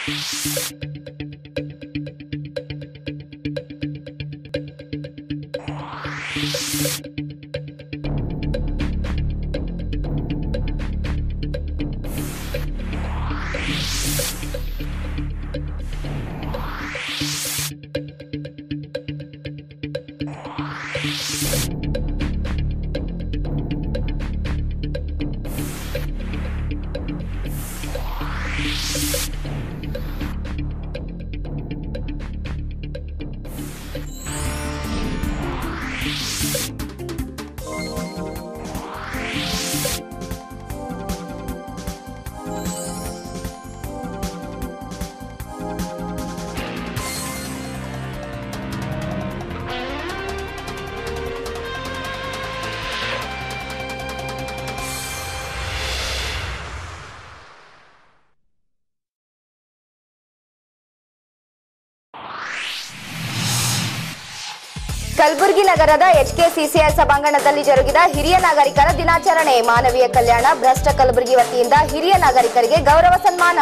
ಕಲಬುರಗಿ ನಗರದ ಎಚ್ಕೆಸಿಸಿಐ ಸಭಾಂಗಣದಲ್ಲಿ ಜರುಗಿದ ಹಿರಿಯ ನಾಗರಿಕರ ದಿನಾಚರಣೆ ಮಾನವೀಯ ಕಲ್ಯಾಣ ಭ್ರಷ್ಟ ಕಲಬುರಗಿ ವತಿಯಿಂದ ಹಿರಿಯ ನಾಗರಿಕರಿಗೆ ಗೌರವ ಸನ್ಮಾನ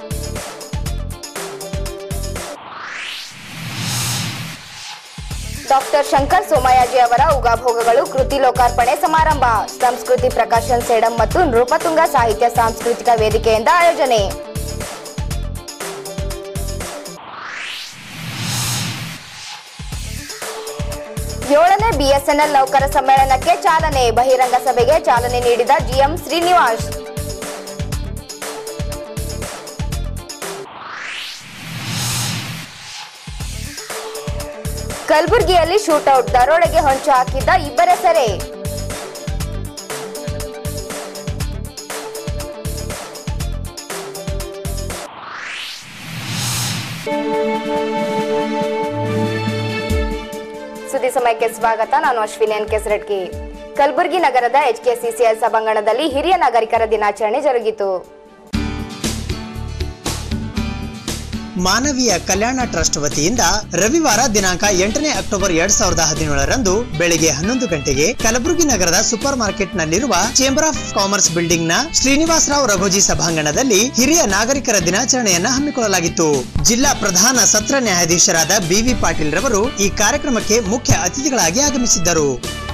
ಡಾಕ್ಟರ್ ಶಂಕರ್ ಸೋಮಯಾಜಿ ಅವರ ಉಗಾಭೋಗಗಳು ಕೃತಿ ಲೋಕಾರ್ಪಣೆ ಸಮಾರಂಭ ಸಂಸ್ಕೃತಿ ಪ್ರಕಾಶನ್ ಸೇಡಂ ಮತ್ತು ನೃಪತುಂಗ ಸಾಹಿತ್ಯ ಸಾಂಸ್ಕೃತಿಕ ವೇದಿಕೆಯಿಂದ ಆಯೋಜನೆ ಏಳನೇ ಬಿಎಸ್ಎನ್ಎಲ್ ನೌಕರ ಸಮ್ಮೇಳನಕ್ಕೆ ಚಾಲನೆ ಬಹಿರಂಗ ಸಭೆಗೆ ಚಾಲನೆ ನೀಡಿದ ಜಿಎಂ ಶ್ರೀನಿವಾಸ್ ಕಲಬುರಗಿಯಲ್ಲಿ ಶೂಟೌಟ್ ದರೋಡೆಗೆ ಹೊಂಚು ಹಾಕಿದ್ದ ಇಬ್ಬರ ಸೆರೆ ಸುದ್ದಿ ಸಮಯಕ್ಕೆ ಸ್ವಾಗತ ನಾನು ಅಶ್ವಿನಿ ಎನ್ ಕೆಸರಟ್ಕಿ ಕಲಬುರಗಿ ನಗರದ ಎಚ್ಕೆಸಿಸಿಐ ಸಭಾಂಗಣದಲ್ಲಿ ಹಿರಿಯ ನಾಗರಿಕರ ದಿನಾಚರಣೆ ಜರುಗಿತು ಮಾನವೀಯ ಕಲ್ಯಾಣ ಟ್ರಸ್ಟ್ ವತಿಯಿಂದ ರವಿವಾರ ದಿನಾಂಕ ಎಂಟನೇ ಅಕ್ಟೋಬರ್ ಎರಡ್ ಸಾವಿರದ ಹದಿನೇಳರಂದು ಬೆಳಿಗ್ಗೆ ಹನ್ನೊಂದು ಗಂಟೆಗೆ ಕಲಬುರಗಿ ನಗರದ ಸೂಪರ್ ಮಾರ್ಕೆಟ್ ನಲ್ಲಿರುವ ಚೇಂಬರ್ ಆಫ್ ಕಾಮರ್ಸ್ ಬಿಲ್ಡಿಂಗ್ ನ ಶ್ರೀನಿವಾಸರಾವ್ ರಘೋಜಿ ಸಭಾಂಗಣದಲ್ಲಿ ಹಿರಿಯ ನಾಗರಿಕರ ದಿನಾಚರಣೆಯನ್ನ ಹಮ್ಮಿಕೊಳ್ಳಲಾಗಿತ್ತು ಜಿಲ್ಲಾ ಪ್ರಧಾನ ಸತ್ರ ನ್ಯಾಯಾಧೀಶರಾದ ಬಿವಿ ಪಾಟೀಲ್ ರವರು ಈ ಕಾರ್ಯಕ್ರಮಕ್ಕೆ ಮುಖ್ಯ ಅತಿಥಿಗಳಾಗಿ ಆಗಮಿಸಿದ್ದರು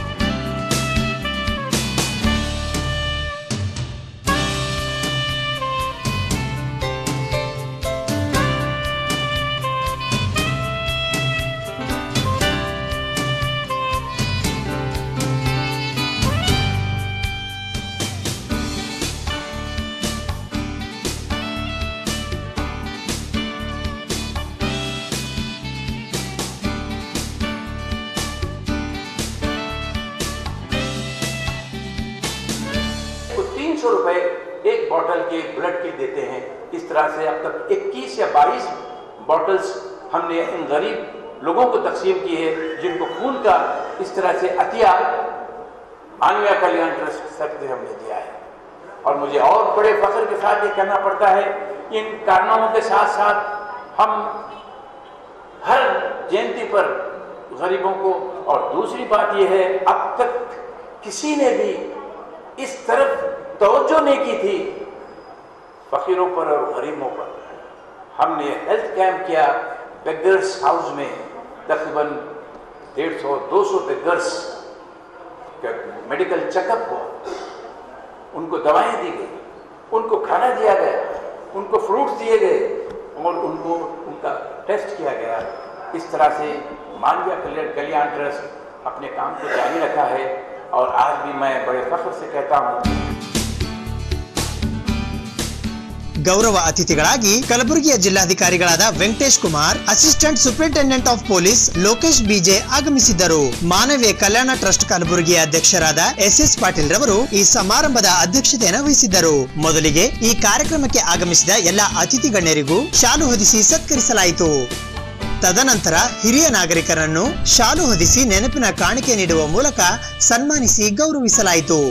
को तीन सौ रुपए एक बॉटल के ब्लड के देते हैं इस तरह से अब तक 21 या 22 बॉटल्स हमने इन गरीब लोगों को तकसीम की है जिनको खून का इस तरह से अतिया मानवीय कल्याण ट्रस्ट से हमने दिया है और मुझे और बड़े फख्र के साथ ये कहना पड़ता है इन कारनामों के साथ साथ हम हर जयंती पर गरीबों को और दूसरी बात यह है अब तक किसी ने भी इस तरफ तवज्जो नहीं की थी फकीरों पर और गरीबों पर हमने हेल्थ कैंप किया बेगर्स हाउस में तकरीबन डेढ़ सौ दो सौ बेगर्स का मेडिकल चेकअप हुआ उनको दवाएं दी गई उनको खाना दिया गया उनको फ्रूट्स दिए गए और उनको उनका टेस्ट किया गया इस तरह से मानवीय कल्याण कल्याण ट्रस्ट अपने काम को जारी रखा है और आज भी मैं बड़े फख्र से कहता हूँ ಗೌರವ ಅತಿಥಿಗಳಾಗಿ ಕಲಬುರಗಿಯ ಜಿಲ್ಲಾಧಿಕಾರಿಗಳಾದ Venkatesh Kumar assistant superintendent of police Lokesh B J ಆಗಮಿಸಿದ್ದರು ಮಾನವೀಯ ಕಲ್ಯಾಣ ಟ್ರಸ್ಟ್ ಕಲಬುರಗಿಯ ಅಧ್ಯಕ್ಷರಾದ ಎಸ್ ಎಸ್ ಪಾಟೀಲ್ ರವರು ಈ ಸಮಾರಂಭದ ಅಧ್ಯಕ್ಷತೆಯನ್ನು ವಹಿಸಿದ್ದರು ಮೊದಲಿಗೆ ಈ ಕಾರ್ಯಕ್ರಮಕ್ಕೆ ಆಗಮಿಸಿದ ಎಲ್ಲ ಅತಿಥಿ ಗಣ್ಯರಿಗೂ ಶಾಲು ಹೊದಿಸಿ ಸತ್ಕರಿಸಲಾಯಿತು ತದನಂತರ ಹಿರಿಯ ನಾಗರಿಕರನ್ನು ಶಾಲು ಹೊದಿಸಿ ನೆನಪಿನ ಕಾಣಿಕೆ ನೀಡುವ ಮೂಲಕ ಸನ್ಮಾನಿಸಿ ಗೌರವಿಸಲಾಯಿತು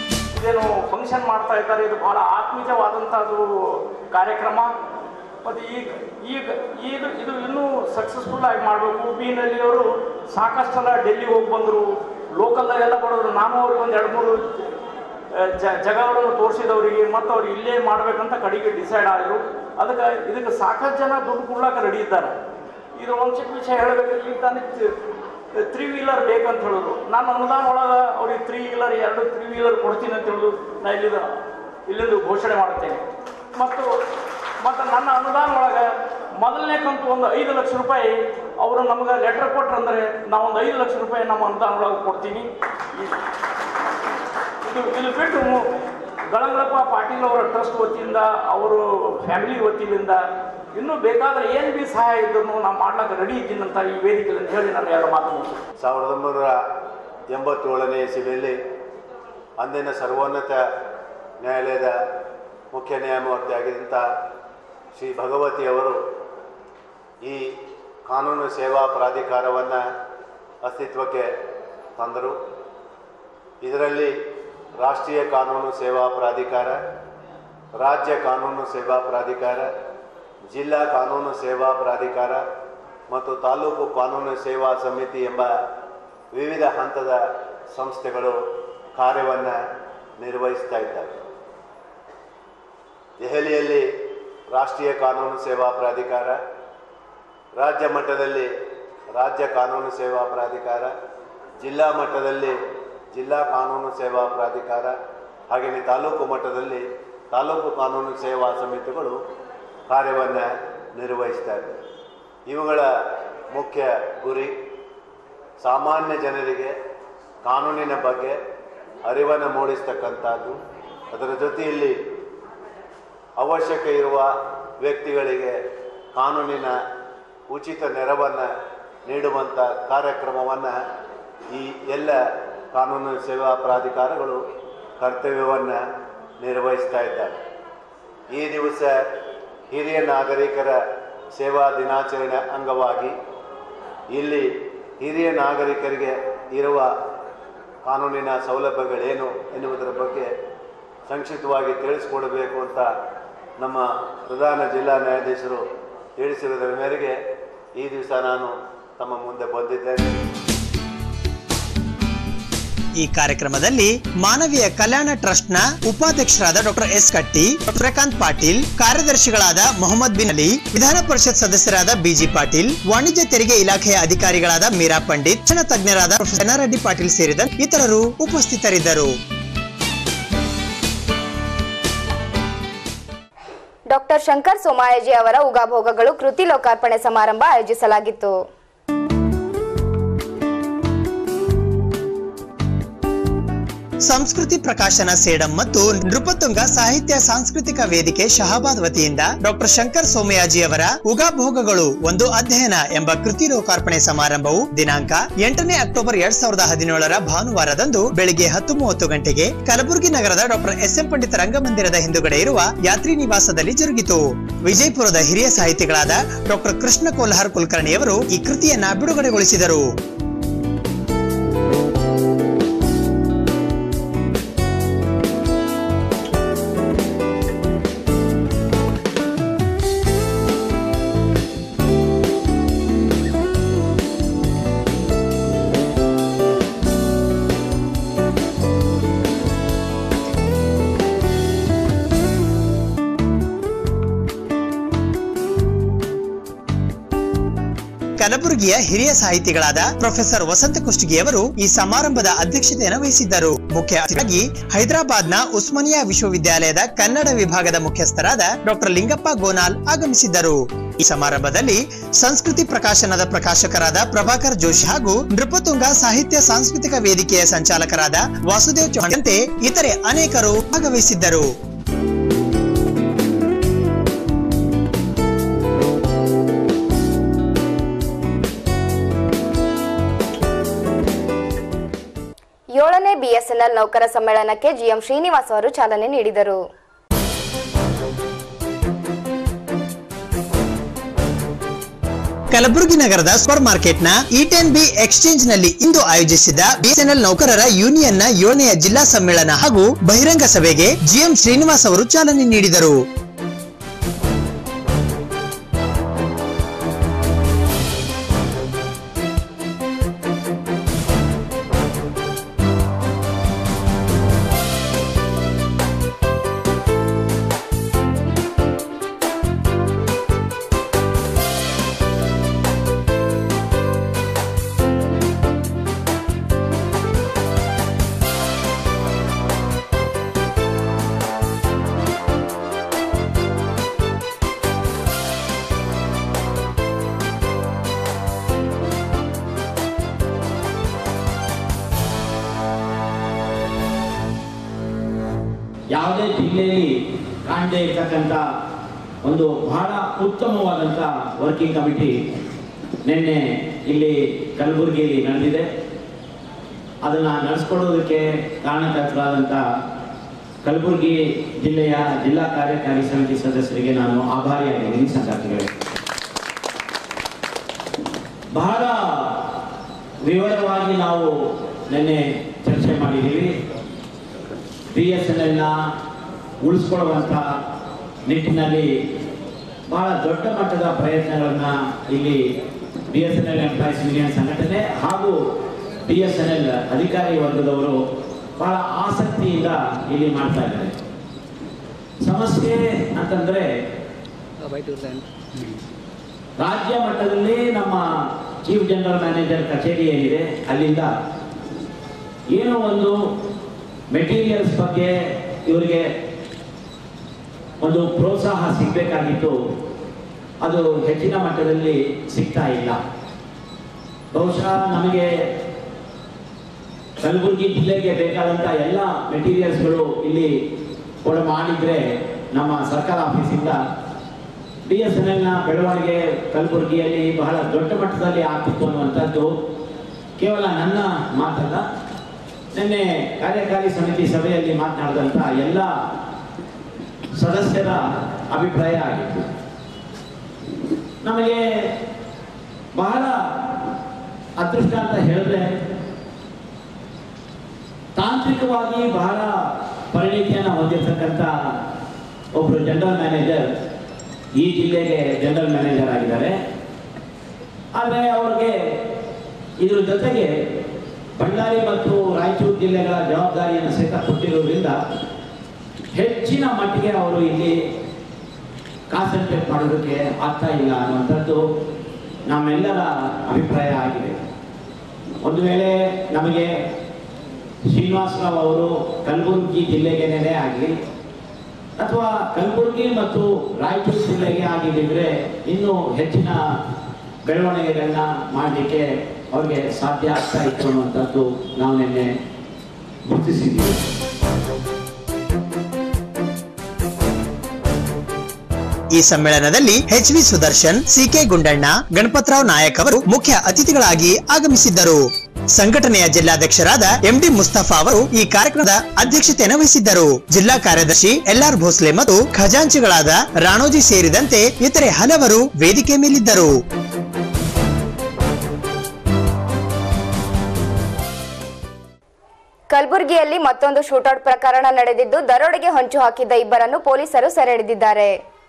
ಇದೇನು ಫಂಕ್ಷನ್ ಮಾಡ್ತಾ ಇದ್ದಾರೆ ಇದು ಬಹಳ ಆತ್ಮೀಯವಾದಂಥದ್ದು ಕಾರ್ಯಕ್ರಮ ಮತ್ತು ಈಗ ಈಗ ಇದು ಇದು ಇನ್ನೂ ಸಕ್ಸಸ್ಫುಲ್ ಆಗಿ ಮಾಡಬೇಕು ಬಿನಲ್ಲಿ ಅವರು ಸಾಕಷ್ಟು ಸಲ ಡೆಲ್ಲಿಗೆ ಹೋಗಿ ಬಂದರು ಲೋಕಲ್ದಾಗೆಲ್ಲ ಬರೋರು ನಾನು ಅವ್ರಿಗೆ ಒಂದು ಎರಡು ಮೂರು ಆ, ಜ ಜಗಗಳನ್ನು ತೋರಿಸಿದವರಿಗೆ ಮತ್ತು ಅವ್ರು ಇಲ್ಲೇ ಮಾಡ್ಬೇಕಂತ ಕಡೆಗೆ ಡಿಸೈಡ್ ಆದರು ಅದಕ್ಕೆ ಇದಕ್ಕೆ ಸಾಕಷ್ಟು ಜನ ದುಡ್ಡು ಕೊಡ್ಲಾಕ ರೆಡಿ ಇದ್ದಾರೆ ಇದು ಒಂದು ಚಿಕ್ಕ ವಿಷಯ ಹೇಳಬೇಕಂದ್ರೆ ಈಗ ತಾನೇ ತ್ರೀ ವೀಲರ್ ಬೇಕಂತ ಹೇಳಿದ್ರು ನಾನು ಅನುದಾನ ಒಳಗೆ ಅವ್ರಿಗೆ ತ್ರೀ ವೀಲರ್ ಎರಡು ತ್ರೀ ವೀಲರ್ ಕೊಡ್ತೀನಿ ಅಂತ ಹೇಳಿದ್ರು ನಾ ಇಲ್ಲಿಂದ ಇಲ್ಲಿಂದ ಘೋಷಣೆ ಮಾಡುತ್ತೇನೆ ಮತ್ತು ಮತ್ತು ನನ್ನ ಅನುದಾನ ಒಳಗೆ ಮೊದಲನೇ ಕಂತು ಒಂದು ಐದು ಲಕ್ಷ ರೂಪಾಯಿ ಅವರು ನಮ್ಗೆ ಲೆಟರ್ ಕೊಟ್ರಂದ್ರೆ ನಾವು ಒಂದು ಐದು ಲಕ್ಷ ರೂಪಾಯಿ ನಮ್ಮ ಅನುದಾನ ಒಳಗೆ ಕೊಡ್ತೀನಿ ಈ- ಇದು ಇದು ಬಿಟ್ಟು ಮು- ಗಳಂಗಳಪ್ಪ ಪಾಟೀಲ್ ಅವರ ಟ್ರಸ್ಟ್ ವತಿಯಿಂದ ಅವರು ಫ್ಯಾಮಿಲಿ ವತಿಯಿಂದ ಇನ್ನೂ ಬೇಕಾದ್ರೆ ಏನು ಬಿ ಸಹಾಯ ಇದ್ರೂ ನಾವು ಮಾಡ್ಲಿಕ್ಕೆ ರೆಡಿ ಇದ್ದೀನಿ ಅಂತ ಈ ವೇದಿಕೆಯಲ್ಲಿ ಹೇಳಿ ನಾನು ಎರಡು ಮಾತು ಮುಗಿಸ್ತೇನೆ. ಸಾವಿರದ ಒಂಬೈನೂರ ಎಂಬತ್ತೇಳನೇ ಇಸವಿಯಲ್ಲಿ ಅಂದಿನ ಸರ್ವೋನ್ನತ ನ್ಯಾಯಾಲಯದ ಮುಖ್ಯ ನ್ಯಾಯಮೂರ್ತಿಯಾಗಿದ್ದಂಥ ಶ್ರೀ ಭಗವತಿಯವರು ಈ ಕಾನೂನು ಸೇವಾ ಪ್ರಾಧಿಕಾರವನ್ನು ಅಸ್ತಿತ್ವಕ್ಕೆ ತಂದರು ಇದರಲ್ಲಿ ರಾಷ್ಟ್ರೀಯ ಕಾನೂನು ಸೇವಾ ಪ್ರಾಧಿಕಾರ ರಾಜ್ಯ ಕಾನೂನು ಸೇವಾ ಪ್ರಾಧಿಕಾರ ಜಿಲ್ಲಾ ಕಾನೂನು ಸೇವಾ ಪ್ರಾಧಿಕಾರ ಮತ್ತು ತಾಲೂಕು ಕಾನೂನು ಸೇವಾ ಸಮಿತಿ ಎಂಬ ವಿವಿಧ ಹಂತದ ಸಂಸ್ಥೆಗಳು ಕಾರ್ಯವನ್ನು ನಿರ್ವಹಿಸ್ತಾ ಇದ್ದಾರೆ ದೆಹಲಿಯಲ್ಲಿ ರಾಷ್ಟ್ರೀಯ ಕಾನೂನು ಸೇವಾ ಪ್ರಾಧಿಕಾರ ರಾಜ್ಯ ಮಟ್ಟದಲ್ಲಿ ರಾಜ್ಯ ಕಾನೂನು ಸೇವಾ ಪ್ರಾಧಿಕಾರ ಜಿಲ್ಲಾ ಮಟ್ಟದಲ್ಲಿ ಜಿಲ್ಲಾ ಕಾನೂನು ಸೇವಾ ಪ್ರಾಧಿಕಾರ ಹಾಗೆಯೇ ತಾಲೂಕು ಮಟ್ಟದಲ್ಲಿ ತಾಲೂಕು ಕಾನೂನು ಸೇವಾ ಸಮಿತಿಗಳು ಕಾರ್ಯವನ್ನು ನಿರ್ವಹಿಸ್ತಾ ಇದ್ದಾರೆ ಇವುಗಳ ಮುಖ್ಯ ಗುರಿ ಸಾಮಾನ್ಯ ಜನರಿಗೆ ಕಾನೂನಿನ ಬಗ್ಗೆ ಅರಿವನ್ನು ಮೂಡಿಸ್ತಕ್ಕಂಥದ್ದು ಅದರ ಜೊತೆಯಲ್ಲಿ ಅವಶ್ಯಕ ಇರುವ ವ್ಯಕ್ತಿಗಳಿಗೆ ಕಾನೂನಿನ ಉಚಿತ ನೆರವನ್ನು ನೀಡುವಂಥ ಕಾರ್ಯಕ್ರಮವನ್ನು ಈ ಎಲ್ಲ ಕಾನೂನು ಸೇವಾ ಪ್ರಾಧಿಕಾರಗಳು ಕರ್ತವ್ಯವನ್ನು ನಿರ್ವಹಿಸ್ತಾ ಇದ್ದಾರೆ ಈ ದಿವಸ ಹಿರಿಯ ನಾಗರಿಕರ ಸೇವಾ ದಿನಾಚರಣೆ ಅಂಗವಾಗಿ ಇಲ್ಲಿ ಹಿರಿಯ ನಾಗರಿಕರಿಗೆ ಇರುವ ಕಾನೂನಿನ ಸೌಲಭ್ಯಗಳೇನು ಎನ್ನುವುದರ ಬಗ್ಗೆ ಸಂಕ್ಷಿಪ್ತವಾಗಿ ತಿಳಿಸ್ಕೊಡಬೇಕು ಅಂತ ನಮ್ಮ ಪ್ರಧಾನ ಜಿಲ್ಲಾ ನ್ಯಾಯಾಧೀಶರು ತಿಳಿಸಿರುವುದರ ಮೇರೆಗೆ ಈ ದಿವಸ ನಾನು ತಮ್ಮ ಮುಂದೆ ಬಂದಿದ್ದೇನೆ ಈ ಕಾರ್ಯಕ್ರಮದಲ್ಲಿ ಮಾನವೀಯ ಕಲ್ಯಾಣ ಟ್ರಸ್ಟ್ನ ಉಪಾಧ್ಯಕ್ಷರಾದ ಡಾಕ್ಟರ್ ಎಸ್ ಕಟ್ಟಿ ಪ್ರಕಾಂತ್ ಪಾಟೀಲ್ ಕಾರ್ಯದರ್ಶಿಗಳಾದ ಮೊಹಮ್ಮದ್ ಬಿನ್ ಅಲಿ ವಿಧಾನ ಪರಿಷತ್ ಸದಸ್ಯರಾದ ಬಿಜಿ ಪಾಟೀಲ್ ವಾಣಿಜ್ಯ ತೆರಿಗೆ ಇಲಾಖೆಯ ಅಧಿಕಾರಿಗಳಾದ ಮೀರಾ ಪಂಡಿತ್ ಶಿಕ್ಷಣ ತಜ್ಞರಾದ ಪ್ರೊಫೆಸರ್ ಚನ್ನಾರೆಡ್ಡಿ ಪಾಟೀಲ್ ಸೇರಿದಂತೆ ಇತರರು ಉಪಸ್ಥಿತರಿದ್ದರು ಡಾಕ್ಟರ್ ಶಂಕರ್ ಸೋಮಾಯಜಿ ಅವರ ಉಗಾಭೋಗಗಳು ಕೃತಿ ಲೋಕಾರ್ಪಣೆ ಸಮಾರಂಭ ಆಯೋಜಿಸಲಾಗಿತ್ತು ಸಂಸ್ಕೃತಿ ಪ್ರಕಾಶನ ಸೇಡಂ ಮತ್ತು ನೃಪತುಂಗ ಸಾಹಿತ್ಯ ಸಾಂಸ್ಕೃತಿಕ ವೇದಿಕೆ ಶಹಾಬಾದ್ ವತಿಯಿಂದ ಡಾಕ್ಟರ್ ಶಂಕರ್ ಸೋಮಯಾಜಿ ಅವರ ಉಗಾಭೋಗಗಳು ಒಂದು ಅಧ್ಯಯನ ಎಂಬ ಕೃತಿ ಲೋಕಾರ್ಪಣೆ ಸಮಾರಂಭವು ದಿನಾಂಕ ಎಂಟನೇ ಅಕ್ಟೋಬರ್ ಎರಡ್ ಸಾವಿರದ ಹದಿನೇಳರ ಭಾನುವಾರದಂದು ಬೆಳಿಗ್ಗೆ ಹತ್ತು ಮೂವತ್ತು ಗಂಟೆಗೆ ಕಲಬುರಗಿ ನಗರದ ಡಾಕ್ಟರ್ ಎಸ್ ಎಂ ಪಂಡಿತ್ ರಂಗಮಂದಿರದ ಹಿಂದುಗಡೆ ಇರುವ ಯಾತ್ರಿ ನಿವಾಸದಲ್ಲಿ ಜರುಗಿತು ವಿಜಯಪುರದ ಹಿರಿಯ ಸಾಹಿತಿಗಳಾದ ಡಾಕ್ಟರ್ ಕೃಷ್ಣ ಕೋಲ್ಹಾರ್ ಕುಲಕರ್ಣಿಯವರು ಈ ಕೃತಿಯನ್ನ ಬಿಡುಗಡೆಗೊಳಿಸಿದರು ಕಲಬುರಗಿಯ ಹಿರಿಯ ಸಾಹಿತಿಗಳಾದ ಪ್ರೊಫೆಸರ್ ವಸಂತ ಕುಷ್ಟಗಿಯವರು ಈ ಸಮಾರಂಭದ ಅಧ್ಯಕ್ಷತೆಯನ್ನು ವಹಿಸಿದ್ದರು ಮುಖ್ಯ ಅತಿಥಿಯಾಗಿ ಹೈದರಾಬಾದ್ನ ಉಸ್ಮಾನಿಯಾ ವಿಶ್ವವಿದ್ಯಾಲಯದ ಕನ್ನಡ ವಿಭಾಗದ ಮುಖ್ಯಸ್ಥರಾದ ಡಾಕ್ಟರ್ ಲಿಂಗಪ್ಪ ಗೋನಾಲ್ ಆಗಮಿಸಿದ್ದರು ಈ ಸಮಾರಂಭದಲ್ಲಿ ಸಂಸ್ಕೃತಿ ಪ್ರಕಾಶನದ ಪ್ರಕಾಶಕರಾದ ಪ್ರಭಾಕರ್ ಜೋಶಿ ಹಾಗೂ ನೃಪತುಂಗ ಸಾಹಿತ್ಯ ಸಾಂಸ್ಕೃತಿಕ ವೇದಿಕೆಯ ಸಂಚಾಲಕರಾದ ವಾಸುದೇವ್ ಚೌಹಾಣಂತೆ ಇತರೆ ಅನೇಕರು ಭಾಗವಹಿಸಿದ್ದರು ಏಳನೇ ಬಿಎಸ್ಎನ್ಎಲ್ ನೌಕರ ಸಮ್ಮೇಳನಕ್ಕೆ ಜಿಎಂ ಶ್ರೀನಿವಾಸ್ ಅವರು ಚಾಲನೆ ನೀಡಿದರು ಕಲಬುರಗಿ ನಗರದ ಸೂಪರ್ ಮಾರ್ಕೆಟ್ನ ಇಟೆನ್ ಬಿ ಎಕ್ಸ್ಚೇಂಜ್ ನಲ್ಲಿ ಇಂದು ಆಯೋಜಿಸಿದ್ದ ಬಿಎಸ್ಎನ್ಎಲ್ ನೌಕರರ ಯೂನಿಯನ್ನ ಏಳನೆಯ ಜಿಲ್ಲಾ ಸಮ್ಮೇಳನ ಹಾಗೂ ಬಹಿರಂಗ ಸಭೆಗೆ ಜಿಎಂ ಶ್ರೀನಿವಾಸ್ ಅವರು ಚಾಲನೆ ನೀಡಿದರು ಯಾವುದೇ ಜಿಲ್ಲೆಯಲ್ಲಿ ಕಾಣದೇ ಇರ್ತಕ್ಕಂಥ ಒಂದು ಬಹಳ ಉತ್ತಮವಾದಂಥ ವರ್ಕಿಂಗ್ ಕಮಿಟಿ ನಿನ್ನೆ ಇಲ್ಲಿ ಕಲಬುರಗಿಯಲ್ಲಿ ನಡೆದಿದೆ ಅದನ್ನು ನಡೆಸ್ಕೊಡೋದಕ್ಕೆ ಕಾರಣಕರ್ತರಾದಂಥ ಕಲಬುರಗಿ ಜಿಲ್ಲೆಯ ಜಿಲ್ಲಾ ಕಾರ್ಯಕಾರಿ ಸಮಿತಿ ಸದಸ್ಯರಿಗೆ ನಾನು ಆಭಾರಿಯಾಗಿದ್ದೀನಿ ಸಂಗಾತಿಗಳೇ ಬಹಳ ವಿವರವಾಗಿ ನಾವು ನಿನ್ನೆ ಚರ್ಚೆ ಮಾಡಿದ್ದೀವಿ ಬಿ ಎಸ್ ಎನ್ ಎಲ್ನ ಉಳಿಸ್ಕೊಳ್ಳುವಂಥ ನಿಟ್ಟಿನಲ್ಲಿ ಬಹಳ ದೊಡ್ಡ ಮಟ್ಟದ ಪ್ರಯತ್ನಗಳನ್ನು ಇಲ್ಲಿ B S N L employees union ಸಂಘಟನೆ ಹಾಗೂ ಬಿ ಎಸ್ ಎನ್ ಎಲ್ ಅಧಿಕಾರಿ ವರ್ಗದವರು ಬಹಳ ಆಸಕ್ತಿಯಿಂದ ಇಲ್ಲಿ ಮಾಡ್ತಾ ಇದ್ದಾರೆ ಸಮಸ್ಯೆ ಅಂತಂದ್ರೆ ರಾಜ್ಯ ಮಟ್ಟದಲ್ಲಿ ನಮ್ಮ ಚೀಫ್ ಜನರಲ್ ಮ್ಯಾನೇಜರ್ ಕಚೇರಿ ಏನಿದೆ ಅಲ್ಲಿಂದ ಏನೋ ಒಂದು ಮೆಟೀರಿಯಲ್ಸ್ ಬಗ್ಗೆ ಇವರಿಗೆ ಒಂದು ಪ್ರೋತ್ಸಾಹ ಸಿಗಬೇಕಾಗಿತ್ತು ಅದು ಹೆಚ್ಚಿನ ಮಟ್ಟದಲ್ಲಿ ಸಿಗ್ತಾ ಇಲ್ಲ ಬಹುಶಃ ನಮಗೆ ಕಲಬುರಗಿ ಜಿಲ್ಲೆಗೆ ಬೇಕಾದಂಥ ಎಲ್ಲ ಮೆಟೀರಿಯಲ್ಸ್ಗಳು ಇಲ್ಲಿ ಕೊಡ ಮಾಡಿದ್ರೆ ನಮ್ಮ ಸರ್ಕಾರ ಆಫೀಸಿಂದ ಬಿ ಎಸ್ ಎನ್ ಎಲ್ನ ಬೆಳವಣಿಗೆ ಕಲಬುರಗಿಯಲ್ಲಿ ಬಹಳ ದೊಡ್ಡ ಮಟ್ಟದಲ್ಲಿ ಆಗ್ತಿತ್ತು ಅನ್ನುವಂಥದ್ದು ಕೇವಲ ನನ್ನ ಮಾತಲ್ಲ ನಿನ್ನೆ ಕಾರ್ಯಕಾರಿ ಸಮಿತಿ ಸಭೆಯಲ್ಲಿ ಮಾತನಾಡಿದಂಥ ಎಲ್ಲ ಸದಸ್ಯರ ಅಭಿಪ್ರಾಯ ಆಗಿತ್ತು ನಮಗೆ ಬಹಳ ಅದೃಷ್ಟ ಅಂತ ಹೇಳಿದ್ರೆ ತಾಂತ್ರಿಕವಾಗಿ ಬಹಳ ಪರಿಣಿತಿಯನ್ನು ಹೊಂದಿರತಕ್ಕಂಥ ಒಬ್ಬರು ಜನರಲ್ ಮ್ಯಾನೇಜರ್ ಈ ಜಿಲ್ಲೆಗೆ ಜನರಲ್ ಮ್ಯಾನೇಜರ್ ಆಗಿದ್ದಾರೆ ಆದರೆ ಅವ್ರಿಗೆ ಇದ್ರ ಜೊತೆಗೆ ಬಳ್ಳಾರಿ ಮತ್ತು ರಾಯಚೂರು ಜಿಲ್ಲೆಗಳ ಜವಾಬ್ದಾರಿಯನ್ನು ಸಹಿತ ಕೊಟ್ಟಿರೋದ್ರಿಂದ ಹೆಚ್ಚಿನ ಮಟ್ಟಿಗೆ ಅವರು ಇಲ್ಲಿ ಕಾನ್ಸಂಟ್ರೇಟ್ ಮಾಡೋದಕ್ಕೆ ಆಗ್ತಾ ಇಲ್ಲ ಅನ್ನುವಂಥದ್ದು ನಮ್ಮೆಲ್ಲರ ಅಭಿಪ್ರಾಯ ಆಗಿದೆ ಒಂದು ವೇಳೆ ನಮಗೆ ಶ್ರೀನಿವಾಸರಾವ್ ಅವರು ಕಲಬುರಗಿ ಜಿಲ್ಲೆಗೇನೆ ಆಗಲಿ ಅಥವಾ ಕಲಬುರಗಿ ಮತ್ತು ರಾಯಚೂರು ಜಿಲ್ಲೆಗೆ ಆಗಿದ್ದರೆ ಇನ್ನೂ ಹೆಚ್ಚಿನ ಬೆಳವಣಿಗೆಗಳನ್ನ ಮಾಡಲಿಕ್ಕೆ ಅವ್ರಿಗೆ ಸಾಧ್ಯ ಆಗ್ತಾ ಇತ್ತು ಅನ್ನುವಂಥದ್ದು ನಾವು ನಿನ್ನೆ ಗುರುತಿಸಿದ್ದೀವಿ ಈ ಸಮ್ಮೇಳನದಲ್ಲಿ H V Sudarshan C K Gundanna Ganapatrao Nayak ಅವರು ಮುಖ್ಯ ಅತಿಥಿಗಳಾಗಿ ಆಗಮಿಸಿದ್ದರು ಸಂಘಟನೆಯ ಜಿಲ್ಲಾಧ್ಯಕ್ಷರಾದ ಎಂಡಿ ಮುಸ್ತಫಾ ಅವರು ಈ ಕಾರ್ಯಕ್ರಮದ ಅಧ್ಯಕ್ಷತೆಯನ್ನು ವಹಿಸಿದ್ದರು ಜಿಲ್ಲಾ ಕಾರ್ಯದರ್ಶಿ ಎಲ್ಆರ್ ಭೋಸ್ಲೆ ಮತ್ತು ಖಜಾಂಚಿಗಳಾದ ರಾಣೋಜಿ ಸೇರಿದಂತೆ ಇತರೆ ಹಲವರು ವೇದಿಕೆ ಮೇಲಿದ್ದರು ಕಲಬುರಗಿಯಲ್ಲಿ ಮತ್ತೊಂದು ಶೂಟೌಟ್ ಪ್ರಕರಣ ನಡೆದಿದ್ದು ದರೋಡೆಗೆ ಹೊಂಚು ಹಾಕಿದ್ದ ಇಬ್ಬರನ್ನು ಪೊಲೀಸರು ಸೆರೆ ಹಿಡಿದಿದ್ದಾರೆ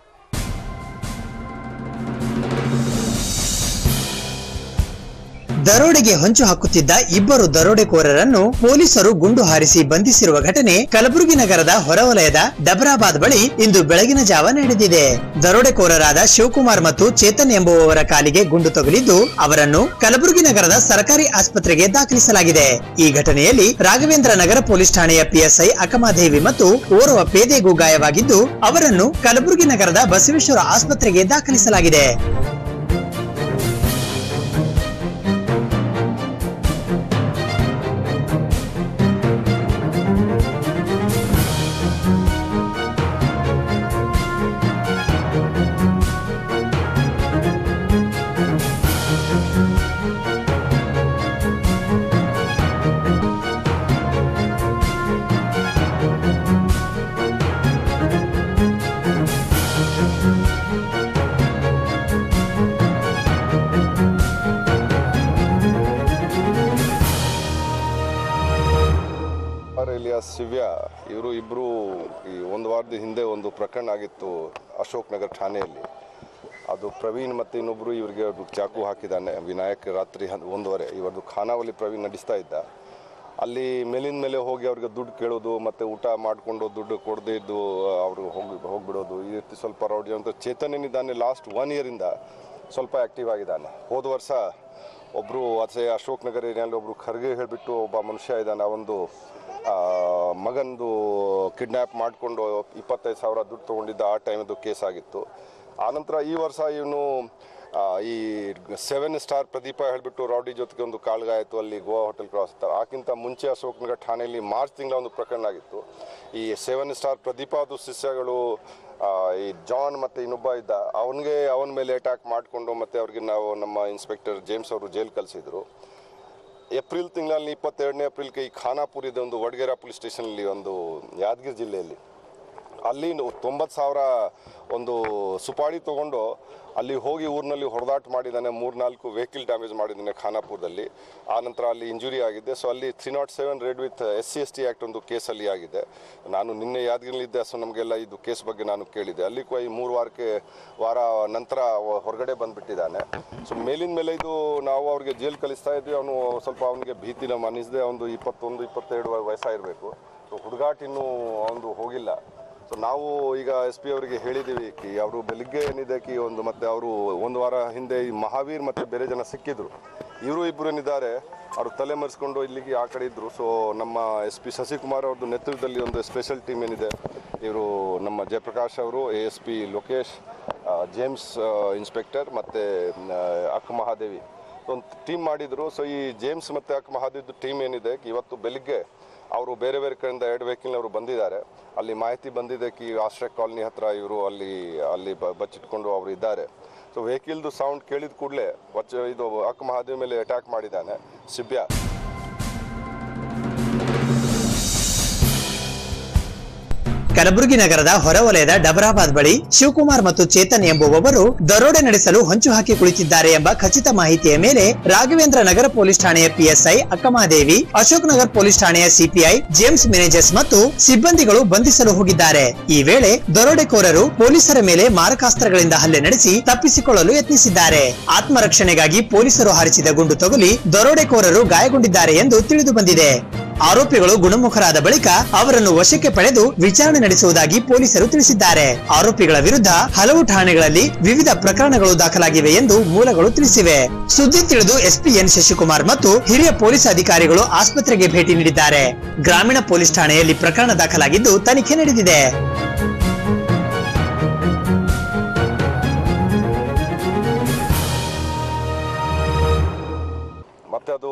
ದರೋಡೆಗೆ ಹೊಂಚು ಹಾಕುತ್ತಿದ್ದ ಇಬ್ಬರು ದರೋಡೆಕೋರರನ್ನು ಪೊಲೀಸರು ಗುಂಡು ಹಾರಿಸಿ ಬಂಧಿಸಿರುವ ಘಟನೆ ಕಲಬುರಗಿ ನಗರದ ಹೊರವಲಯದ ಡಬರಾಬಾದ್ ಬಳಿ ಇಂದು ಬೆಳಗಿನ ಜಾವ ನಡೆದಿದೆ ದರೋಡೆಕೋರರಾದ ಶಿವಕುಮಾರ್ ಮತ್ತು ಚೇತನ್ ಎಂಬುವವರ ಕಾಲಿಗೆ ಗುಂಡು ತಗುಲಿದ್ದು ಅವರನ್ನು ಕಲಬುರಗಿ ನಗರದ ಸರ್ಕಾರಿ ಆಸ್ಪತ್ರೆಗೆ ದಾಖಲಿಸಲಾಗಿದೆ ಈ ಘಟನೆಯಲ್ಲಿ ರಾಘವೇಂದ್ರ ನಗರ ಪೊಲೀಸ್ ಠಾಣೆಯ ಪಿಎಸ್ಐ ಅಕಮಾದೇವಿ ಮತ್ತು ಓರ್ವ ಪೇದೆಗೂ ಗಾಯವಾಗಿದ್ದು ಅವರನ್ನು ಕಲಬುರಗಿ ನಗರದ ಬಸವೇಶ್ವರ ಆಸ್ಪತ್ರೆಗೆ ದಾಖಲಿಸಲಾಗಿದೆ ಆರ್ ಎಲಿಯಾಸ್ ಶಿವ್ಯ ಇವರು ಇಬ್ಬರು ಈ ಒಂದು ವಾರದ ಹಿಂದೆ ಒಂದು ಪ್ರಕರಣ ಆಗಿತ್ತು ಅಶೋಕ್ ನಗರ್ ಠಾಣೆಯಲ್ಲಿ ಅದು ಪ್ರವೀಣ್ ಮತ್ತು ಇನ್ನೊಬ್ಬರು ಇವರಿಗೆ ಅದು ಚಾಕು ಹಾಕಿದ್ದಾನೆ ವಿನಾಯಕ್ ರಾತ್ರಿ ಹನ್ ಒಂದೂವರೆ ಇವರದು ಖಾನಾವಳಿ ಪ್ರವೀಣ್ ನಡೆಸ್ತಾ ಇದ್ದ ಅಲ್ಲಿ ಮೇಲಿನ ಮೇಲೆ ಹೋಗಿ ಅವ್ರಿಗೆ ದುಡ್ಡು ಕೇಳೋದು ಮತ್ತು ಊಟ ಮಾಡಿಕೊಂಡು ದುಡ್ಡು ಕೊಡದೇ ಇದ್ದು ಅವರು ಹೋಗಿ ಹೋಗ್ಬಿಡೋದು ಈ ರೀತಿ ಸ್ವಲ್ಪ ರೌಡಿ ಅಂತ ಚೇತನ್ ಏನಿದ್ದಾನೆ ಲಾಸ್ಟ್ ಒನ್ ಇಯರಿಂದ ಸ್ವಲ್ಪ ಆ್ಯಕ್ಟಿವ್ ಆಗಿದ್ದಾನೆ ಹೋದ ವರ್ಷ ಒಬ್ಬರು ಅಸೆ ಅಶೋಕ್ ನಗರ ಏರಿಯಲ್ಲಿ ಒಬ್ಬರು ಖರ್ಗೆ ಹೇಳಿಬಿಟ್ಟು ಒಬ್ಬ ಮನುಷ್ಯ ಇದ್ದಾನೆ ಆ ಒಂದು ಆ, ಮಗಂದು ಕಿಡ್ನ್ಯಾಪ್ ಮಾಡಿಕೊಂಡು ಇಪ್ಪತ್ತೈದು ಸಾವಿರ ದುಡ್ಡು ತೊಗೊಂಡಿದ್ದ ಆ ಟೈಮದು ಕೇಸ್ ಆಗಿತ್ತು ಆನಂತರ ಈ ವರ್ಷ ಇವನು ಆ, ಈ ಸೆವೆನ್ ಸ್ಟಾರ್ ಪ್ರದೀಪ ಹೇಳಿಬಿಟ್ಟು ರೌಡಿ ಜೊತೆಗೆ ಒಂದು ಕಾಳ್ಗಾಯಿತು ಅಲ್ಲಿ ಗೋವಾ ಹೋಟೆಲ್ ಕ್ರಾಸ್ ಹತ್ರ ಆಕ್ಕಿಂತ ಮುಂಚೆ ಅಶೋಕ್ ನಗರ್ ಠಾಣೆಯಲ್ಲಿ ಮಾರ್ಚ್ ತಿಂಗಳ ಒಂದು ಪ್ರಕರಣ ಆಗಿತ್ತು ಈ ಸೆವೆನ್ ಸ್ಟಾರ್ ಪ್ರದೀಪದು ಶಿಷ್ಯಗಳು ಆ, ಈ ಜಾನ್ ಮತ್ತು ಇನ್ನೊಬ್ಬ ಇದ್ದ ಅವನಿಗೆ ಅವನ ಮೇಲೆ ಅಟ್ಯಾಕ್ ಮಾಡಿಕೊಂಡು ಮತ್ತು ಅವ್ರಿಗೆ ನಾವು ನಮ್ಮ ಇನ್ಸ್ಪೆಕ್ಟರ್ ಜೇಮ್ಸ್ ಅವರು ಜೈಲ್ ಕಳಿಸಿದ್ರು ಏಪ್ರಿಲ್ ತಿಂಗಳಲ್ಲಿ ಇಪ್ಪತ್ತೆರಡನೇ ಏಪ್ರಿಲ್ಗೆ ಈ ಖಾನಾಪುರದ ಒಂದು ವಡಗೇರ ಪೊಲೀಸ್ ಸ್ಟೇಷನಲ್ಲಿ ಒಂದು ಯಾದಗಿರಿ ಜಿಲ್ಲೆಯಲ್ಲಿ ಅಲ್ಲಿ ತೊಂಬತ್ತು ಸಾವಿರ ಒಂದು ಸುಪಾಡಿ ತಗೊಂಡು ಅಲ್ಲಿ ಹೋಗಿ ಊರಿನಲ್ಲಿ ಹೊಡೆದಾಟ ಮಾಡಿದ್ದಾನೆ ಮೂರ್ನಾಲ್ಕು ವೆಹಿಕಲ್ ಡ್ಯಾಮೇಜ್ ಮಾಡಿದ್ದಾನೆ ಖಾನಾಪುರದಲ್ಲಿ ಆ ನಂತರ ಅಲ್ಲಿ ಇಂಜುರಿ ಆಗಿದೆ ಸೊ ಅಲ್ಲಿ three not seven read with S C S T act ಒಂದು ಕೇಸಲ್ಲಿ ಆಗಿದೆ ನಾನು ನಿನ್ನೆ ಯಾದಗಿರಿಲಿದ್ದೆ ಸೊ ನಮಗೆಲ್ಲ ಇದು ಕೇಸ್ ಬಗ್ಗೆ ನಾನು ಕೇಳಿದೆ ಅಲ್ಲಿ ಕೂಡ ಈ ಮೂರು ವಾರಕ್ಕೆ ವಾರ ನಂತರ ಅವ ಹೊರಗಡೆ ಬಂದುಬಿಟ್ಟಿದ್ದಾನೆ ಸೊ ಮೇಲಿನ ಮೇಲೆ ಇದು ನಾವು ಅವ್ರಿಗೆ ಜೈಲ್ ಕಳಿಸ್ತಾ ಇದ್ವಿ ಅವನು ಸ್ವಲ್ಪ ಅವನಿಗೆ ಭೀತಿ ನಮ್ಮ ಅನ್ನಿಸದೆ ಒಂದು ಇಪ್ಪತ್ತೊಂದು ಇಪ್ಪತ್ತೆರಡು ವಯಸ್ಸಾಗಿರಬೇಕು ಸೊ ಹುಡುಗಾಟ ಇನ್ನೂ ಅವನು ಹೋಗಿಲ್ಲ ಸೊ ನಾವು ಈಗ ಎಸ್ ಪಿ ಅವರಿಗೆ ಹೇಳಿದ್ದೀವಿ ಕಿ ಅವರು ಬೆಳಿಗ್ಗೆ ಏನಿದೆ ಕಿ ಒಂದು ಮತ್ತೆ ಅವರು ಒಂದು ವಾರ ಹಿಂದೆ ಈ ಮಹಾವೀರ್ ಮತ್ತು ಬೇರೆ ಜನ ಸಿಕ್ಕಿದ್ರು ಇವರು ಇಬ್ಬರು ಏನಿದ್ದಾರೆ ಅವರು ತಲೆ ಮರೆಸ್ಕೊಂಡು ಇಲ್ಲಿಗೆ ಆ ಕಡೆ ಇದ್ದರು ಸೊ ನಮ್ಮ ಎಸ್ ಪಿ ಶಶಿಕುಮಾರ್ ಅವ್ರದ್ದು ನೇತೃತ್ವದಲ್ಲಿ ಒಂದು ಸ್ಪೆಷಲ್ ಟೀಮ್ ಏನಿದೆ ಇವರು ನಮ್ಮ ಜಯಪ್ರಕಾಶ್ ಅವರು ಎ ಎಸ್ ಪಿ ಲೋಕೇಶ್ ಆ, ಜೇಮ್ಸ್ ಆ, ಇನ್ಸ್ಪೆಕ್ಟರ್ ಮತ್ತು ಅಕ್ಕ ಮಹಾದೇವಿ ಒಂದು ಟೀಮ್ ಮಾಡಿದರು ಸೊ ಈ ಜೇಮ್ಸ್ ಮತ್ತು ಅಕ್ಕ ಮಹಾದೇವಿದು ಟೀಮ್ ಏನಿದೆ ಇವತ್ತು ಬೆಳಿಗ್ಗೆ ಅವರು ಬೇರೆ ಬೇರೆ ಕಡೆಯಿಂದ ಎರಡು ವೆಹಿಕಲ್ ಅವರು ಬಂದಿದ್ದಾರೆ ಅಲ್ಲಿ ಮಾಹಿತಿ ಬಂದಿದೆ ಕಿ ಆಶ್ರಯ ಕಾಲನಿ ಹತ್ರ ಇವರು ಅಲ್ಲಿ ಅಲ್ಲಿ ಬ ಬಚ್ಚಿಟ್ಕೊಂಡು ಅವರು ಇದ್ದಾರೆ ಸೊ ವೆಹಿಕಲ್ದು ಸೌಂಡ್ ಕೇಳಿದ ಕೂಡಲೇ ವಚ್ ಇದು ಅಕ್ಕ ಮಹಾದೇವ್ ಮೇಲೆ ಅಟ್ಯಾಕ್ ಮಾಡಿದ್ದಾನೆ ಸಿಬ್ಯ ಕಲಬುರಗಿ ನಗರದ ಹೊರವಲಯದ ಡಬರಾಬಾದ್ ಬಳಿ ಶಿವಕುಮಾರ್ ಮತ್ತು ಚೇತನ್ ಎಂಬುವವರು ದರೋಡೆ ನಡೆಸಲು ಹೊಂಚು ಹಾಕಿ ಕುಳಿತಿದ್ದಾರೆ ಎಂಬ ಖಚಿತ ಮಾಹಿತಿಯ ಮೇಲೆ ರಾಘವೇಂದ್ರ ನಗರ ಪೊಲೀಸ್ ಠಾಣೆಯ ಪಿಎಸ್ಐ ಅಕ್ಕಮಹಾದೇವಿ ಅಶೋಕ್ ನಗರ್ ಪೊಲೀಸ್ ಠಾಣೆಯ ಸಿಪಿಐ ಜೇಮ್ಸ್ ಮ್ಯಾನೇಜರ್ಸ್ ಮತ್ತು ಸಿಬ್ಬಂದಿಗಳು ಬಂಧಿಸಲು ಹೋಗಿದ್ದಾರೆ ಈ ವೇಳೆ ದರೋಡೆಕೋರರು ಪೊಲೀಸರ ಮೇಲೆ ಮಾರಕಾಸ್ತ್ರಗಳಿಂದ ಹಲ್ಲೆ ನಡೆಸಿ ತಪ್ಪಿಸಿಕೊಳ್ಳಲು ಯತ್ನಿಸಿದ್ದಾರೆ ಆತ್ಮರಕ್ಷಣೆಗಾಗಿ ಪೊಲೀಸರು ಹಾರಿಸಿದ ಗುಂಡು ತಗುಲಿ ದರೋಡೆಕೋರರು ಗಾಯಗೊಂಡಿದ್ದಾರೆ ಎಂದು ತಿಳಿದು ಬಂದಿದೆ ಆರೋಪಿಗಳು ಗುಣಮುಖರಾದ ಬಳಿಕ ಅವರನ್ನು ವಶಕ್ಕೆ ಪಡೆದು ವಿಚಾರಣೆ ನಡೆಸುವುದಾಗಿ ಪೊಲೀಸರು ತಿಳಿಸಿದ್ದಾರೆ ಆರೋಪಿಗಳ ವಿರುದ್ಧ ಹಲವು ಠಾಣೆಗಳಲ್ಲಿ ವಿವಿಧ ಪ್ರಕರಣಗಳು ದಾಖಲಾಗಿವೆ ಎಂದು ಮೂಲಗಳು ತಿಳಿಸಿವೆ ಸುದ್ದಿ ತಿಳಿದು ಎಸ್ಪಿ ಎನ್ ಶಶಿಕುಮಾರ್ ಮತ್ತು ಹಿರಿಯ ಪೊಲೀಸ್ ಅಧಿಕಾರಿಗಳು ಆಸ್ಪತ್ರೆಗೆ ಭೇಟಿ ನೀಡಿದ್ದಾರೆ ಗ್ರಾಮೀಣ ಪೊಲೀಸ್ ಠಾಣೆಯಲ್ಲಿ ಪ್ರಕರಣ ದಾಖಲಾಗಿದ್ದು ತನಿಖೆ ನಡೆದಿದೆ ಮತ್ತೆ ಅದು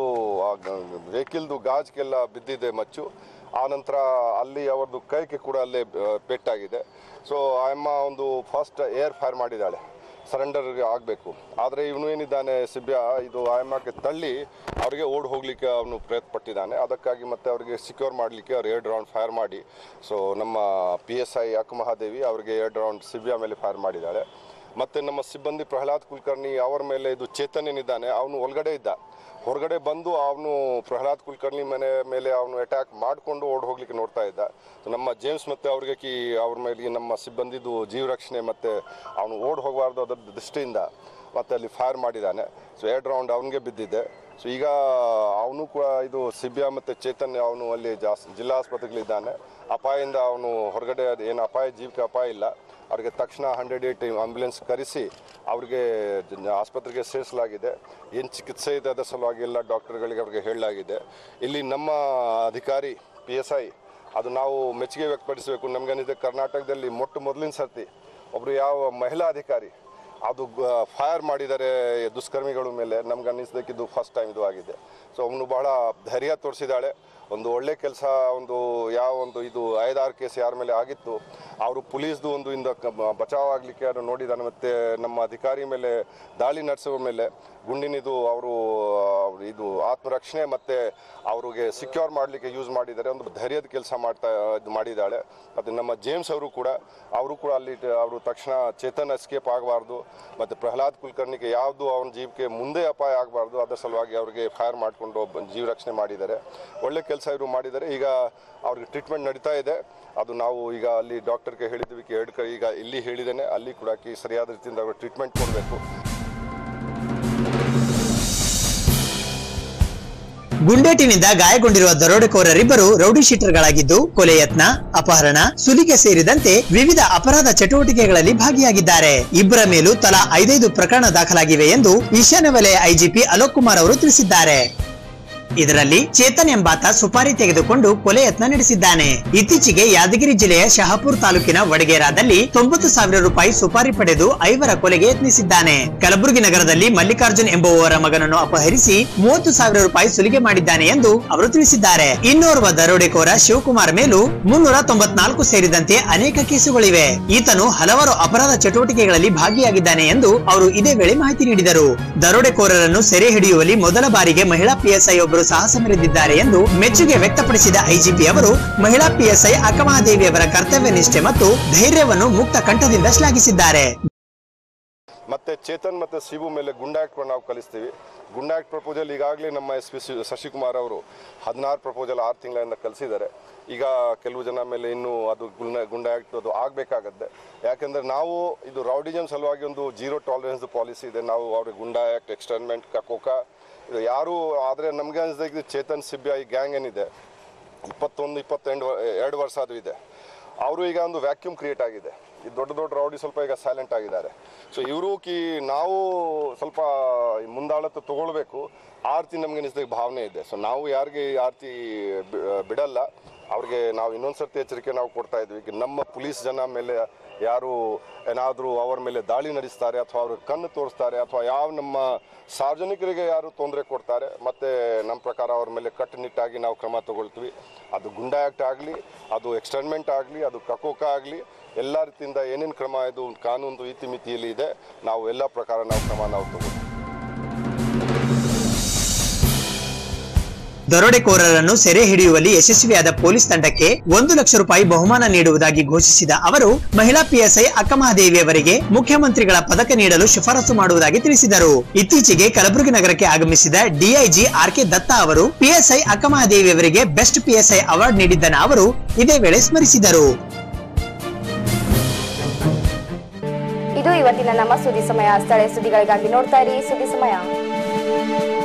ವೆಹಿಕಲ್ದು ಗಾಜ್ಗೆಲ್ಲ ಬಿದ್ದಿದೆ ಮಚ್ಚು ಆ ನಂತರ ಅಲ್ಲಿ ಅವ್ರದ್ದು ಕೈಗೆ ಕೂಡ ಅಲ್ಲೇ ಆ, ಪೆಟ್ಟಾಗಿದೆ ಸೊ ಅಮ್ಮ ಒಂದು ಫಸ್ಟ್ ಏರ್ ಫೈರ್ ಮಾಡಿದ್ದಾಳೆ ಸರೆಂಡರ್ ಆಗಬೇಕು ಆದರೆ ಇವನು ಏನಿದ್ದಾನೆ ಸಿಬ್ಯ ಇದು ಆಯಮ್ಮಕ್ಕೆ ತಳ್ಳಿ ಅವರಿಗೆ ಓಡ್ ಹೋಗ್ಲಿಕ್ಕೆ ಅವನು ಪ್ರಯತ್ನ ಪಟ್ಟಿದ್ದಾನೆ ಅದಕ್ಕಾಗಿ ಮತ್ತೆ ಅವರಿಗೆ ಸಿಕ್ಯೂರ್ ಮಾಡಲಿಕ್ಕೆ ಅವ್ರು ಎರಡು ರೌಂಡ್ ಫೈರ್ ಮಾಡಿ ಸೊ ನಮ್ಮ P S I Akkamahadevi ಅವರಿಗೆ ಎರಡು ರೌಂಡ್ ಸಿಬ್ಯ ಮೇಲೆ ಫೈರ್ ಮಾಡಿದ್ದಾಳೆ ಮತ್ತೆ ನಮ್ಮ ಸಿಬ್ಬಂದಿ ಪ್ರಹ್ಲಾದ್ ಕುಲಕರ್ಣಿ ಅವರ ಮೇಲೆ ಇದು ಚೇತನ್ ಏನಿದ್ದಾನೆ ಅವನು ಒಳಗಡೆ ಇದ್ದ ಹೊರಗಡೆ ಬಂದು ಅವನು ಪ್ರಹ್ಲಾದ್ ಕುಲಕರ್ಣಿ ಮನೆ ಮೇಲೆ ಅವನು ಅಟ್ಯಾಕ್ ಮಾಡಿಕೊಂಡು ಓಡ್ ಹೋಗ್ಲಿಕ್ಕೆ ನೋಡ್ತಾ ಇದ್ದ So ನಮ್ಮ ಜೇಮ್ಸ್ ಮತ್ತೆ ಅವ್ರಿಗೆ ಕಿ ಅವ್ರ ಮೇಲೆ ನಮ್ಮ ಸಿಬ್ಬಂದಿದು ಜೀವ ರಕ್ಷಣೆ ಮತ್ತೆ ಅವನು ಓಡ್ ಹೋಗಬಾರ್ದು ಅದರ ದೃಷ್ಟಿಯಿಂದ ಮತ್ತೆ ಅಲ್ಲಿ ಫೈರ್ ಮಾಡಿದ್ದಾನೆ ಸೊ ಎರಡು ರೌಂಡ್ ಅವನಿಗೆ ಬಿದ್ದಿದೆ ಸೊ ಈಗ ಅವನು ಕೂಡ ಇದು ಸಿಬ್ಯ ಮತ್ತು ಚೇತನ್ ಅವನು ಅಲ್ಲಿ ಜಾಸ್ ಜಿಲ್ಲಾ ಆಸ್ಪತ್ರೆಗಳಿದ್ದಾನೆ ಅಪಾಯದಿಂದ ಅವನು ಹೊರಗಡೆ ಅದು ಏನು ಅಪಾಯ ಜೀವಕ್ಕೆ ಅಪಾಯ ಇಲ್ಲ ಅವ್ರಿಗೆ ತಕ್ಷಣ ಹಂಡ್ರೆಡ್ ಏಟ್ ಆಂಬ್ಯುಲೆನ್ಸ್ ಕರೆಸಿ ಅವ್ರಿಗೆ ಜ- ಆಸ್ಪತ್ರೆಗೆ ಸೇರಿಸಲಾಗಿದೆ ಏನು ಚಿಕಿತ್ಸೆ ಇದೆ ಅದರ ಸಲುವಾಗಿ ಎಲ್ಲ ಡಾಕ್ಟರ್ಗಳಿಗೆ ಅವ್ರಿಗೆ ಹೇಳಲಾಗಿದೆ ಇಲ್ಲಿ ನಮ್ಮ ಅಧಿಕಾರಿ ಪಿ ಎಸ್ ಐ ಅದು ನಾವು ಮೆಚ್ಚುಗೆ ವ್ಯಕ್ತಪಡಿಸಬೇಕು ನಮ್ಗನಿದೆ ಕರ್ನಾಟಕದಲ್ಲಿ ಮೊಟ್ಟ ಮೊದಲಿನ ಸರ್ತಿ ಒಬ್ಬರು ಯಾವ ಮಹಿಳಾ ಅಧಿಕಾರಿ ಅದು ಫೈರ್ ಮಾಡಿದ್ದಾರೆ ದುಷ್ಕರ್ಮಿಗಳ ಮೇಲೆ ನಮ್ಗೆ ಅನ್ನಿಸ್ಬೇಕಿದ್ದು ಫಸ್ಟ್ ಟೈಮ್ ಇದು ಆಗಿದೆ ಸೊ ಅವನು ಬಹಳ ಧೈರ್ಯ ತೋರಿಸಿದ್ದಾಳೆ ಒಂದು ಒಳ್ಳೆ ಕೆಲಸ ಒಂದು ಯಾವ ಒಂದು ಇದು ಐದಾರು ಕೇಸ್ ಯಾರ ಮೇಲೆ ಆಗಿತ್ತು ಅವರು ಪೊಲೀಸ್ದು ಒಂದು ಇಂದ ಕ- ಬಚಾವ್ ಆಗಲಿಕ್ಕೆ ಅದು ನೋಡಿದ್ದಾನೆ ಮತ್ತು ನಮ್ಮ ಅಧಿಕಾರಿ ಮೇಲೆ ದಾಳಿ ನಡೆಸುವ ಮೇಲೆ ಗುಂಡಿನಿದು ಅವರು ಇದು ಆತ್ಮರಕ್ಷಣೆ ಮತ್ತು ಅವ್ರಿಗೆ ಸಿಕ್ಯೂರ್ ಮಾಡಲಿಕ್ಕೆ ಯೂಸ್ ಮಾಡಿದ್ದಾರೆ ಒಂದು ಧೈರ್ಯದ ಕೆಲಸ ಮಾಡ್ತಾ ಇದು ಮಾಡಿದ್ದಾಳೆ ಮತ್ತು ನಮ್ಮ ಜೇಮ್ಸ್ ಅವರು ಕೂಡ ಅವರು ಕೂಡ ಅಲ್ಲಿ ಅವರು ತಕ್ಷಣ ಚೇತನ್ ಎಸ್ಕೇಪ್ ಆಗಬಾರ್ದು ಮತ್ತು ಪ್ರಹ್ಲಾದ್ ಕುಲಕರ್ಣಿಗೆ ಯಾವುದು ಅವನ ಜೀವಕ್ಕೆ ಮುಂದೆ ಅಪಾಯ ಆಗಬಾರ್ದು ಅದರ ಸಲುವಾಗಿ ಅವರಿಗೆ ಫೈರ್ ಮಾಡಿಕೊಂಡು ಜೀವ ರಕ್ಷಣೆ ಮಾಡಿದ್ದಾರೆ ಒಳ್ಳೆ ಕೆಲಸ ಇವರು ಮಾಡಿದ್ದಾರೆ ಈಗ ಅವ್ರಿಗೆ ಟ್ರೀಟ್ಮೆಂಟ್ ನಡೀತಾ ಇದೆ ಅದು ನಾವು ಈಗ ಅಲ್ಲಿ ಡಾಕ್ಟರ್ಗೆ ಹೇಳಿದ್ವಿ ಕಿ ಎರಡು ಕೈ ಈಗ ಇಲ್ಲಿ ಹೇಳಿದ್ದೇನೆ ಅಲ್ಲಿ ಕೂಡ ಕಿ ಸರಿಯಾದ ರೀತಿಯಿಂದ ಅವ್ರಿಗೆ ಟ್ರೀಟ್ಮೆಂಟ್ ಕೊಡಬೇಕು ಗುಂಡೇಟಿನಿಂದ ಗಾಯಗೊಂಡಿರುವ ದರೋಡೆಕೋರರಿಬ್ಬರು ರೌಡಿ ಶೀಟರ್ಗಳಾಗಿದ್ದು ಕೊಲೆ ಯತ್ನ ಅಪಹರಣ ಸುಲಿಗೆ ಸೇರಿದಂತೆ ವಿವಿಧ ಅಪರಾಧ ಚಟುವಟಿಕೆಗಳಲ್ಲಿ ಭಾಗಿಯಾಗಿದ್ದಾರೆ ಇಬ್ಬರ ಮೇಲೂ ತಲಾ ಐದೈದು ಪ್ರಕರಣ ದಾಖಲಾಗಿವೆ ಎಂದು ಈಶಾನ್ಯ ವಲಯ ಐಜಿಪಿ ಅಲೋಕ್ ಕುಮಾರ್ ಅವರು ತಿಳಿಸಿದ್ದಾರೆ ಇದರಲ್ಲಿ ಚೇತನ್ ಎಂಬಾತ ಸುಪಾರಿ ತೆಗೆದುಕೊಂಡು ಕೊಲೆ ಯತ್ನ ನಡೆಸಿದ್ದಾನೆ ಇತ್ತೀಚೆಗೆ ಯಾದಗಿರಿ ಜಿಲ್ಲೆಯ ಶಹಾಪುರ್ ತಾಲೂಕಿನ ವಡಗೇರಾದಲ್ಲಿ ತೊಂಬತ್ತು ಸಾವಿರ ರೂಪಾಯಿ ಸುಪಾರಿ ಪಡೆದು ಐವರ ಕೊಲೆಗೆ ಯತ್ನಿಸಿದ್ದಾನೆ ಕಲಬುರಗಿ ನಗರದಲ್ಲಿ ಮಲ್ಲಿಕಾರ್ಜುನ್ ಎಂಬುವವರ ಮಗನನ್ನು ಅಪಹರಿಸಿ ಮೂವತ್ತು ಸಾವಿರ ರೂಪಾಯಿ ಸುಲಿಗೆ ಮಾಡಿದ್ದಾನೆ ಎಂದು ಅವರು ತಿಳಿಸಿದ್ದಾರೆ ಇನ್ನೋರ್ವ ದರೋಡೆಕೋರ ಶಿವಕುಮಾರ್ ಮೇಲೂ ಮುನ್ನೂರ ತೊಂಬತ್ನಾಲ್ಕು ಸೇರಿದಂತೆ ಅನೇಕ ಕೇಸುಗಳಿವೆ ಈತನು ಹಲವಾರು ಅಪರಾಧ ಚಟುವಟಿಕೆಗಳಲ್ಲಿ ಭಾಗಿಯಾಗಿದ್ದಾನೆ ಎಂದು ಅವರು ಇದೇ ವೇಳೆ ಮಾಹಿತಿ ನೀಡಿದರು ದರೋಡೆಕೋರರನ್ನು ಸೆರೆ ಹಿಡಿಯುವಲ್ಲಿ ಮೊದಲ ಬಾರಿಗೆ ಮಹಿಳಾ ಪಿಎಸ್ಐ ಒಬ್ಬರು ಸಾಹಸ ಮೆರೆದಿದ್ದಾರೆ ಎಂದು ಮೆಚ್ಚುಗೆ ವ್ಯಕ್ತಪಡಿಸಿದ ಐಜಿಪಿ ಅವರು ಮಹಿಳಾ ಪಿಎಸ್ಐ ಅಕ್ಕಮಹಾದೇವಿ ಅವರ ಕರ್ತವ್ಯ ನಿಷ್ಠೆ ಮತ್ತು ಧೈರ್ಯವನ್ನು ಮುಕ್ತ ಕಂಠದಿಂದ ಶ್ಲಾಘಿಸಿದ್ದಾರೆ ಮತ್ತೆ ಚೇತನ್ ಮತ್ತೆ ಶಿವು ಮೇಲೆ ಗುಂಡಾಕ್ಟ್ ನಾವು ಕಲಿಸ್ತೀವಿ ಗುಂಡಾಕ್ಟ್ ಪ್ರಪೋಸಲ್ ಈಗಾಗಲೇ ನಮ್ಮ ಎಸ್ ಪಿ ಶಶಿಕುಮಾರ್ ಅವರು ಹದಿನಾರು ಪ್ರಪೋಸಲ್ ಆರು ತಿಂಗಳಿಂದ ಕಲಿಸಿದ್ದಾರೆ ಈಗ ಕೆಲವು ಜನ ಮೇಲೆ ಇನ್ನೂ ಅದು ಗುಂಡ ಗುಂಡಾಕ್ಟ್ ಅದು ಆಗಬೇಕಾಗತ್ತೆ ಯಾಕೆಂದರೆ ನಾವು ಇದು ರೌಡಿಜಮ್ ಸಲುವಾಗಿ ಒಂದು ಜೀರೋ ಟಾಲರೆನ್ಸ್ ಪಾಲಿಸಿ ಇದೆ ನಾವು ಅವ್ರಿಗೆ ಗುಂಡಾ ಆ್ಯಕ್ಟ್ ಎಕ್ಸ್ಟರ್ನ್ಮೆಂಟ್ ಕಕೋಕ ಇದು ಯಾರು ಆದರೆ ನಮಗೆ ಅನಿಸಿದಾಗ ಇದು ಚೇತನ್ ಸಿಬ್ಬಿಯ ಈ ಗ್ಯಾಂಗ್ ಏನಿದೆ ಇಪ್ಪತ್ತೊಂದು ಇಪ್ಪತ್ತೆಂಟು ಎರಡು ವರ್ಷ ಅದು ಇದೆ ಅವರು ಈಗ ಒಂದು ವ್ಯಾಕ್ಯೂಮ್ ಕ್ರಿಯೇಟ್ ಆಗಿದೆ ಈ ದೊಡ್ಡ ದೊಡ್ಡ ರೌಡಿ ಸ್ವಲ್ಪ ಈಗ ಸೈಲೆಂಟ್ ಆಗಿದ್ದಾರೆ ಸೊ ಇವರು ಕಿ ನಾವು ಸ್ವಲ್ಪ ಮುಂದಾಳತ್ತು ತಗೊಳ್ಬೇಕು ಆರ್ತಿ ನಮಗೆ ನಿಜದಾಗ ಭಾವನೆ ಇದೆ ಸೊ ನಾವು ಯಾರಿಗೆ ಈ ಆರ್ತಿ ಬಿ- ಬಿಡಲ್ಲ ಅವ್ರಿಗೆ ನಾವು ಇನ್ನೊಂದು ಸರ್ತಿ ಎಚ್ಚರಿಕೆ ನಾವು ಕೊಡ್ತಾ ಇದ್ವಿ ಈಗ ನಮ್ಮ ಪೊಲೀಸ್ ಜನ ಮೇಲೆ ಯಾರು ಏನಾದರೂ ಅವರ ಮೇಲೆ ದಾಳಿ ನಡೆಸ್ತಾರೆ ಅಥವಾ ಅವ್ರ ಕಣ್ಣು ತೋರಿಸ್ತಾರೆ ಅಥವಾ ಯಾವ ನಮ್ಮ ಸಾರ್ವಜನಿಕರಿಗೆ ಯಾರು ತೊಂದರೆ ಕೊಡ್ತಾರೆ ಮತ್ತು ನಮ್ಮ ಪ್ರಕಾರ ಅವ್ರ ಮೇಲೆ ಕಟ್ಟುನಿಟ್ಟಾಗಿ ನಾವು ಕ್ರಮ ತಗೊಳ್ತೀವಿ ಅದು ಗುಂಡಾ ಆ್ಯಕ್ಟ್ ಆಗಲಿ ಅದು ಎಕ್ಸ್ಟರ್ನ್ಮೆಂಟ್ ಆಗಲಿ ಅದು ಕಕೋಕ ಆಗಲಿ ಎಲ್ಲ ರೀತಿಯಿಂದ ಏನೇನು ಕ್ರಮ ಇದು ಕಾನೂನು ಇತಿಮಿತಿಯಲ್ಲಿ ಇದೆ ನಾವು ಎಲ್ಲ ಪ್ರಕಾರ ನಾವು ಕ್ರಮ ನಾವು ತಗೊಳ್ತೀವಿ ದರೋಡೆಕೋರರನ್ನು ಸೆರೆ ಹಿಡಿಯುವಲ್ಲಿ ಯಶಸ್ವಿಯಾದ ಪೊಲೀಸ್ ತಂಡಕ್ಕೆ ಒಂದು ಲಕ್ಷ ರೂಪಾಯಿ ಬಹುಮಾನ ನೀಡುವುದಾಗಿ ಘೋಷಿಸಿದ ಅವರು ಮಹಿಳಾ ಪಿಎಸ್ಐ ಅಕ್ಕಮಹಾದೇವಿ ಅವರಿಗೆ ಮುಖ್ಯಮಂತ್ರಿಗಳ ಪದಕ ನೀಡಲು ಶಿಫಾರಸು ಮಾಡುವುದಾಗಿ ತಿಳಿಸಿದರು ಇತ್ತೀಚೆಗೆ ಕಲಬುರಗಿ ನಗರಕ್ಕೆ ಆಗಮಿಸಿದ ಡಿಐಜಿ ಆರ್ ಕೆ ದತ್ತಾ ಅವರು ಪಿಎಸ್ಐ ಅಕ್ಕಮಹಾದೇವಿ ಅವರಿಗೆ ಬೆಸ್ಟ್ ಪಿಎಸ್ಐ ಅವಾರ್ಡ್ ನೀಡಿದ್ದನ್ನು ಅವರು ಇದೇ ವೇಳೆ ಸ್ಮರಿಸಿದರು ಇದು ಇವತ್ತಿನ ನಮ್ಮ ಸುದ್ದಿ ಸಮಯ ಸ್ಥಳೀಯ ಸುದ್ದಿಗಳಿಗಾಗಿ ನೋಡ್ತಾ ಇರಿ ಸುದ್ದಿ ಸಮಯ